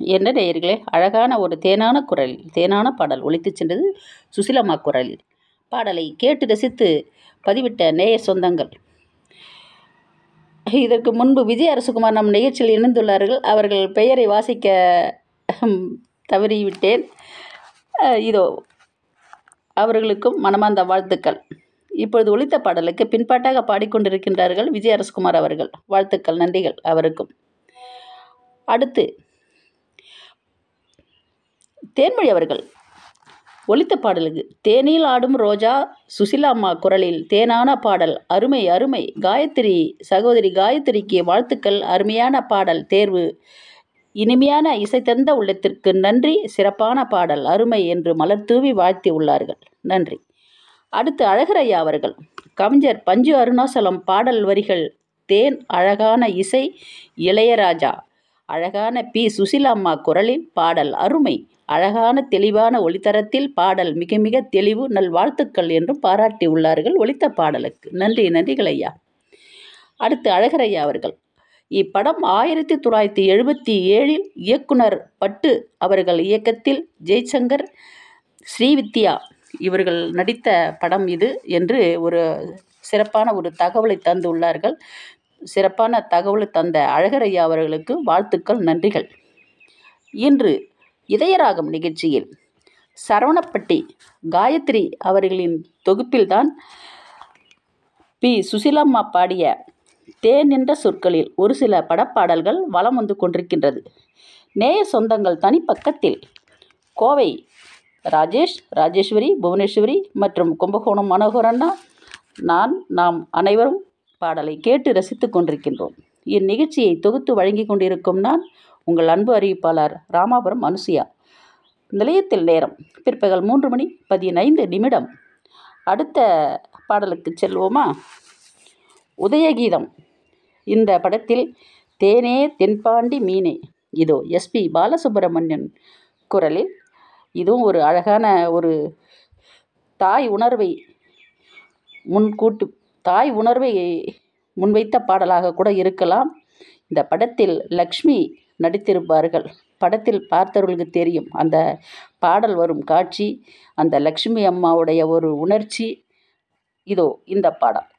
என்ன நேயர்களே அழகான ஒரு தேனான குரலில் தேனான பாடல் ஒலித்துச் சென்றது சுசிலம்மா குரலில் பாடலை கேட்டு ரசித்து பதிவிட்ட நேய சொந்தங்கள் இதற்கு முன்பு விஜய் அரசுகுமார் நம் நிகழ்ச்சியில் இணைந்துள்ளார்கள் அவர்கள் பெயரை வாசிக்க ஹம், தவறிவிட்டேன் அஹ், இதோ அவர்களுக்கும் மனமார்ந்த வாழ்த்துக்கள் இப்பொழுது ஒலித்த பாடலுக்கு பின்பாட்டாக பாடிக்கொண்டிருக்கின்றார்கள் விஜய் அரசுகுமார் அவர்கள் வாழ்த்துக்கள் நன்றிகள் அவருக்கும் அடுத்து தேன்மொழி அவர்கள் ஒலித்த பாடலுக்கு தேனில் ஆடும் ரோஜா சுசிலா அம்மா குரலில் தேனான பாடல் அருமை அருமை காயத்ரி சகோதரி காயத்ரிக்கு வாழ்த்துக்கள் அருமையான பாடல் தேர்வு இனிமையான இசை தந்த உள்ளத்திற்கு நன்றி சிறப்பான பாடல் அருமை என்று மலர் தூவி வாழ்த்தி உள்ளார்கள் நன்றி அடுத்து அழகரையா அவர்கள் கவிஞர் பஞ்சு அருணாசலம் பாடல் வரிகள் தேன் அழகான இசை இளையராஜா அழகான பி சுசிலாம்மா குரலில் பாடல் அருமை அழகான தெளிவான ஒளித்தரத்தில் பாடல் மிக மிக தெளிவு நல்வாழ்த்துக்கள் என்றும் பாராட்டி உள்ளார்கள் ஒலித்த பாடலுக்கு நன்றி நன்றிகள் ஐயா அடுத்து அழகரையா அவர்கள் இப்படம் ஆயிரத்தி தொள்ளாயிரத்தி எழுபத்தி ஏழில் இயக்குனர் பட்டு அவர்கள் இயக்கத்தில் ஜெய்சங்கர் ஸ்ரீவித்யா இவர்கள் நடித்த படம் இது என்று ஒரு சிறப்பான ஒரு தகவலை தந்துள்ளார்கள் சிறப்பான தகவலை தந்த அழகரையா அவர்களுக்கு வாழ்த்துக்கள் நன்றிகள் இன்று இதயராகம் நிகழ்ச்சியில் சரவணப்பட்டி காயத்ரி அவர்களின் தொகுப்பில்தான் பி சுசிலம்மா பாடிய தேன் என்ற சொற்களில் ஒரு சில படப்பாடல்கள் வலம் வந்து கொண்டிருக்கின்றது நேய சொந்தங்கள் தனிப்பக்கத்தில் கோவை ராஜேஷ் ராஜேஸ்வரி புவனேஸ்வரி மற்றும் கும்பகோணம் மனோகரண்ணா நான் நாம் அனைவரும் பாடலை கேட்டு ரசித்துக் கொண்டிருக்கின்றோம் இந்நிகழ்ச்சியை தொகுத்து வழங்கி கொண்டிருக்கும் நான் உங்கள் அன்பு அறிவிப்பாளர் ராமாபுரம் அனுசுயா நிலையத்தில் நேரம் பிற்பகல் மூன்று மணி பதினைந்து நிமிடம் அடுத்த பாடலுக்கு செல்வோமா உதயகீதம் இந்த படத்தில் தேனே தென்பாண்டி மீனே இதோ எஸ்பி பாலசுப்ரமணியன் குரலில் இதுவும் ஒரு அழகான ஒரு தாய் உணர்வை முன்கூட்டு தாய் உணர்வை முன்வைத்த பாடலாக கூட இருக்கலாம் இந்த படத்தில் லக்ஷ்மி நடித்திருப்பார்கள் படத்தில் பார்த்தவர்களுக்கு தெரியும் அந்த பாடல் வரும் காட்சி அந்த லக்ஷ்மி அம்மாவுடைய ஒரு உணர்ச்சி இதோ இந்த பாடல்